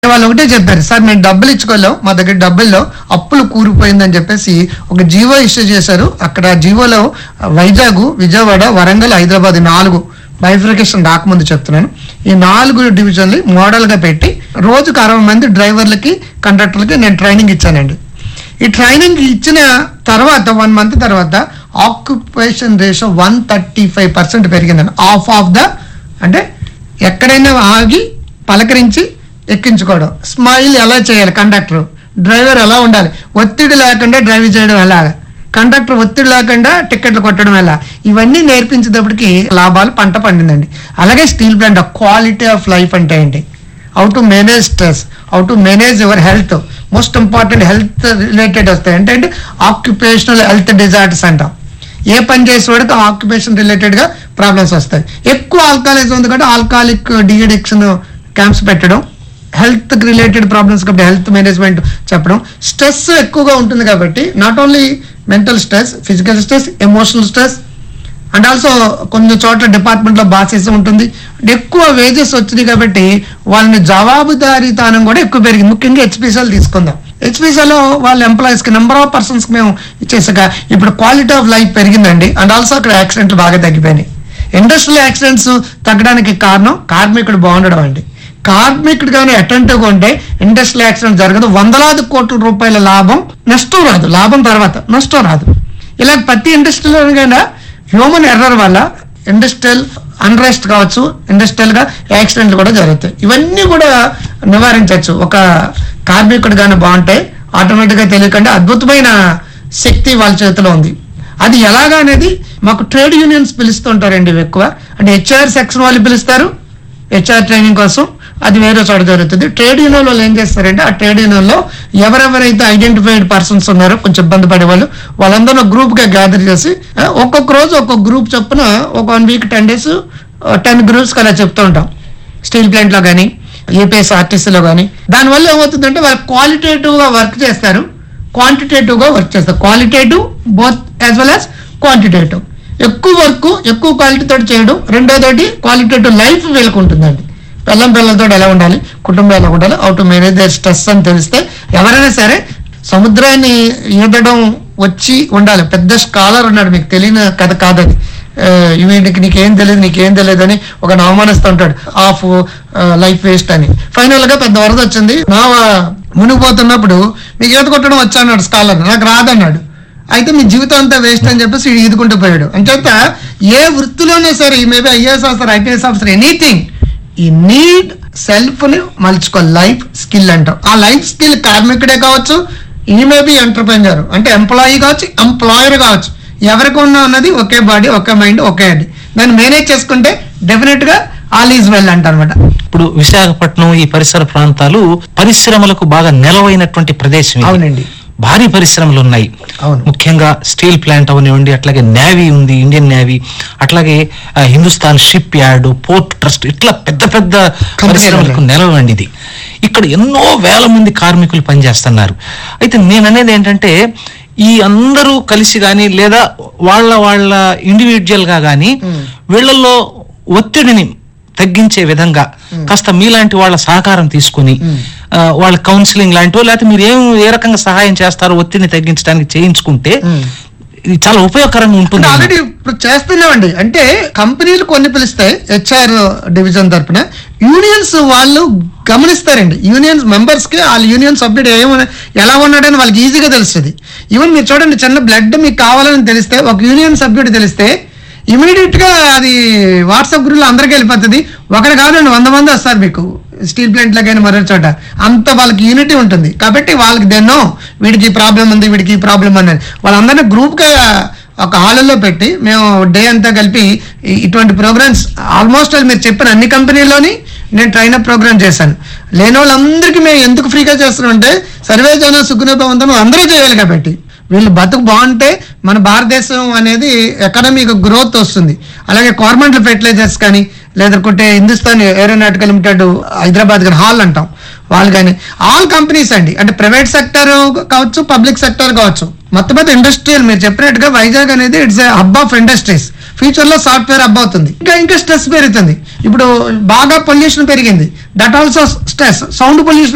వాళ్ళు ఒకటే చెప్పారు సార్ మేము డబ్బులు ఇచ్చుకోలేం మా దగ్గర డబ్బుల్లో అప్పులు కూరిపోయిందని చెప్పేసి ఒక జీవో ఇష్యూ చేశారు అక్కడ జీవోలో వైజాగ్ విజయవాడ వరంగల్ హైదరాబాద్ ఈ నాలుగు బైఫికేషన్ రాకముందు చెప్తున్నాను ఈ నాలుగు డివిజన్లు మోడల్ గా పెట్టి రోజుకు అరవై మంది డ్రైవర్లకి కండక్టర్లకి నేను ట్రైనింగ్ ఇచ్చానండి ఈ ట్రైనింగ్ ఇచ్చిన తర్వాత వన్ మంత్ తర్వాత occupation ratio one thirty five percent పెరిగిందండి ఆఫ్ ఆఫ్ ద అంటే ఎక్కడైనా ఆగి పలకరించి ఎక్కించుకోవడం స్మైల్ ఎలా చేయాలి కండక్టర్ డ్రైవర్ ఎలా ఉండాలి ఒత్తిడి లేకుండా డ్రైవ్ చేయడం ఎలా కండక్టర్ ఒత్తిడి లేకుండా టికెట్లు కొట్టడం ఎలా ఇవన్నీ నేర్పించేటప్పటికి లాభాలు పంట పండిందండి అలాగే steel plant quality of life అంటే ఏంటి how to manage stress how to manage your health most important health related వస్తాయి అంటే ఆక్యుపేషనల్ హెల్త్ డిజార్డర్స్ అంటాం ఏ పని చేసేవాడికి ఆక్యుపేషన్ రిలేటెడ్ గా ప్రాబ్లమ్స్ వస్తాయి ఎక్కువ ఆల్కహాలిజం ఉంది కాబట్టి ఆల్కహాలిక్ డిఎడిక్షన్ క్యాంప్స్ పెట్టడం హెల్త్ రిలేటెడ్ ప్రాబ్లమ్స్ కాబట్టి హెల్త్ మేనేజ్మెంట్ చెప్పడం స్ట్రెస్ ఎక్కువగా ఉంటుంది కాబట్టి not only mental stress physical stress emotional stress and also కొన్ని చోట్ల డిపార్ట్మెంట్ లో బాసెస్ ఉంటుంది ఎక్కువ వేజెస్ వచ్చినాయి కాబట్టి వాళ్ళని జవాబుదారీతనం కూడా ఎక్కువ పెరిగింది ముఖ్యంగా హెచ్పిసిఎల్ తీసుకుందాం హెచ్పిసిఎల్లో వాళ్ళ ఎంప్లాయీస్ కి నెంబర్ ఆఫ్ పర్సన్స్ కి మేము ఇచ్చేసాక ఇప్పుడు క్వాలిటీ ఆఫ్ లైఫ్ పెరిగిందండి అండ్ ఆల్సో అక్కడ యాక్సిడెంట్లు బాగా తగ్గిపోయినాయి ఇండస్ట్రియల్ యాక్సిడెంట్స్ తగ్గడానికి కారణం కార్మికుడు బాగుండడం అండి కార్మికుడు కానీ అటెంటివ్గా ఉంటే ఇండస్ట్రియల్ యాక్సిడెంట్ జరగదు వందలాది కోట్ల రూపాయల లాభం నష్టం రాదు లాభం తర్వాత నష్టం రాదు ఇలా ప్రతి ఇండస్ట్రీలో కన్నా హ్యూమన్ ఎర్రర్ వల్ల ఇండస్ట్రియల్ అన్రెస్ట్ కావచ్చు ఇండస్ట్రియల్ గా యాక్సిడెంట్లు కూడా జరుగుతాయి ఇవన్నీ కూడా నివారించవచ్చు ఒక కార్మికుడు కానీ బాగుంటే ఆటోమేటిక్ గా తెలియకుండా అద్భుతమైన శక్తి వాళ్ళ చేతిలో ఉంది అది ఎలాగా అనేది మాకు ట్రేడ్ యూనియన్స్ పిలుస్తుంటారండి ఇవి ఎక్కువ అంటే హెచ్ఆర్ సెక్షన్ వాళ్ళు పిలుస్తారు హెచ్ఆర్ ట్రైనింగ్ కోసం అది వేరే చోట జరుగుతుంది ట్రేడ్ యూనియన్ వాళ్ళు ఏం చేస్తారంటే ఆ ట్రేడ్ యూనియన్ లో ఎవరెవరైతే ఐడెంటిఫైడ్ పర్సన్స్ ఉన్నారో కొంచెం ఇబ్బంది పడే వాళ్ళు వాళ్ళందరూ గ్రూప్ గా గ్యాదర్ చేసి ఆ, ఒక్కొక్క రోజు ఒక్కొక్క గ్రూప్ చొప్పున ఒక one week ten days ten groups అలా చెప్తూ ఉంటాం స్టీల్ ప్లాంట్ లో కానీ ఏపీఎస్ ఆర్టీసీలో కానీ దానివల్ల ఏమవుతుందంటే వాళ్ళు క్వాలిటేటివ్ గా వర్క్ చేస్తారు క్వాంటిటేటివ్ గా వర్క్ చేస్తారు qualitative both as well as quantitative ఎక్కువ వర్క్ ఎక్కువ క్వాలిటీతో చేయడం రెండోదోటి క్వాలిటేటివ్ లైఫ్ వీళ్ళకు ఉంటుందండి పిల్లం పిల్లలతో ఎలా ఉండాలి కుటుంబం ఎలా ఉండాలి out to manage their stress అని తెలిస్తే ఎవరైనా సరే సముద్రాన్ని ఈదడం వచ్చి ఉండాలి పెద్ద స్కాలర్ ఉన్నాడు మీకు తెలియని కథ కాదని ఆ, వీడికి నీకేం తెలియదు నీకేం తెలియదు అని ఒక అవమానిస్తూ ఉంటాడు ఆఫ్ లైఫ్ వేస్ట్ అని ఫైనల్ గా పెద్ద వరద వచ్చింది నా మునిగిపోతున్నప్పుడు మీకు ఈత కొట్టడం వచ్చా అన్నాడు స్కాలర్ నాకు రాదన్నాడు అయితే మీ జీవితం అంతా వేస్ట్ అని చెప్పేసి వీడు ఈదుకుంటూ పోయాడు అంచేత ఏ వృత్తిలోనే సరే ఈ maybe IAS officer IPS officer anything ఈ నీడ్ సెల్ఫ్ ని మలుచుకో లైఫ్ స్కిల్ అంటాం ఆ లైఫ్ స్కిల్ కార్మికుడే కావచ్చు ఈ మేబీ ఎంటర్ప్రెన్యూర్ అంటే ఎంప్లాయీ కావచ్చు ఎంప్లాయర్ కావచ్చు ఎవరికి ఉన్నా ఉన్నది ఒకే బాడీ ఒకే మైండ్ ఒకే హెడ్ దాన్ని మేనేజ్ చేసుకుంటే డెఫినెట్ గా ఆల్ ఈజ్ వెల్ అంట అనమాట ఇప్పుడు విశాఖపట్నం ఈ పరిసర ప్రాంతాలు పరిశ్రమలకు బాగా నెలవైనటువంటి ప్రదేశం ఇది. అవునండి భారీ పరిశ్రమలు ఉన్నాయి అవును. ముఖ్యంగా స్టీల్ ప్లాంట్ అవనివ్వండి అట్లాగే నేవీ ఉంది ఇండియన్ నేవీ అట్లాగే ఆ, Hindustan shipyard port trust ఇట్లా పెద్ద పెద్ద పరిశ్రమలకు నెలవండి ఇది ఇక్కడ ఎన్నో వేల మంది కార్మికులు పనిచేస్తున్నారు అయితే నేను అనేది ఏంటంటే ఈ అందరూ కలిసి కానీ లేదా వాళ్ళ వాళ్ళ ఇండివిజువల్ గా కానీ వీళ్ళల్లో ఒత్తిడిని తగ్గించే విధంగా కాస్త మీలాంటి వాళ్ళ సహకారం తీసుకుని ఆ, వాళ్ళ కౌన్సిలింగ్ లాంటివో లేకపోతే మీరు ఏం ఏ రకంగా సహాయం చేస్తారో ఒత్తిడిని తగ్గించడానికి చేయించుకుంటే ఇది చాలా ఉపయోగకరంగా ఉంటుంది ఆల్రెడీ ఇప్పుడు చేస్తున్నామండి అంటే కంపెనీలు కొన్ని పిలుస్తాయి హెచ్ఆర్ డివిజన్ తరపున యూనియన్స్ వాళ్ళు గమనిస్తారండి యూనియన్స్ మెంబర్స్ కి వాళ్ళ యూనియన్ సభ్యుడు ఏమన్నా ఎలా ఉన్నాడని వాళ్ళకి ఈజీగా తెలుస్తుంది ఈవెన్ మీరు చూడండి చిన్న బ్లడ్ మీకు కావాలని తెలిస్తే ఒక యూనియన్ సభ్యుడు తెలిస్తే ఇమీడియట్ గా అది వాట్సాప్ గ్రూప్ లో అందరికీ వెళ్ళిపోతుంది ఒకరు కాదండి వంద మంది వస్తారు మీకు స్టీల్ ప్లాంట్ లో కానీ మరో చోట అంత వాళ్ళకి యూనిటీ ఉంటుంది కాబట్టి వాళ్ళకి దెన్నో వీడికి ప్రాబ్లం ఉంది వీడికి ప్రాబ్లం అనేది వాళ్ళందరినీ గ్రూప్ గా ఒక హాల్లో పెట్టి మేము డే అంతా కలిపి ఈ- ఇటువంటి ప్రోగ్రామ్స్ ఆల్మోస్ట్ మీరు చెప్పిన అన్ని కంపెనీల్లోని నేను ట్రైన్ అప్ ప్రోగ్రామ్ చేశాను లేని వాళ్ళందరికీ మేము ఎందుకు ఫ్రీగా చేస్తున్నాం అంటే సర్వే జన సుఖనోపవంతం అందరూ చేయాలి కాబట్టి వీళ్ళు బతుకు బాగుంటే మన భారతదేశం అనేది ఎకనామిక్ గ్రోత్ వస్తుంది అలాగే గవర్నమెంట్ ఫెర్టిలైజర్స్ కానీ లేదంటే హిందుస్థాన్ ఏరోనాటికల్ లిమిటెడ్ హైదరాబాద్ కానీ హాల్ అంటాం వాళ్ళు కానీ ఆల్ కంపెనీస్ అండి అంటే ప్రైవేట్ సెక్టర్ కావచ్చు పబ్లిక్ సెక్టర్ కావచ్చు మొత్తం మీద ఇండస్ట్రియల్ మీరు చెప్పినట్టుగా వైజాగ్ అనేది it's hub of industries future లో సాఫ్ట్వేర్ హబ్ అవుతుంది ఇంకా ఇంకా స్ట్రెస్ పెరుగుతుంది ఇప్పుడు బాగా పొల్యూషన్ పెరిగింది that also stress sound pollution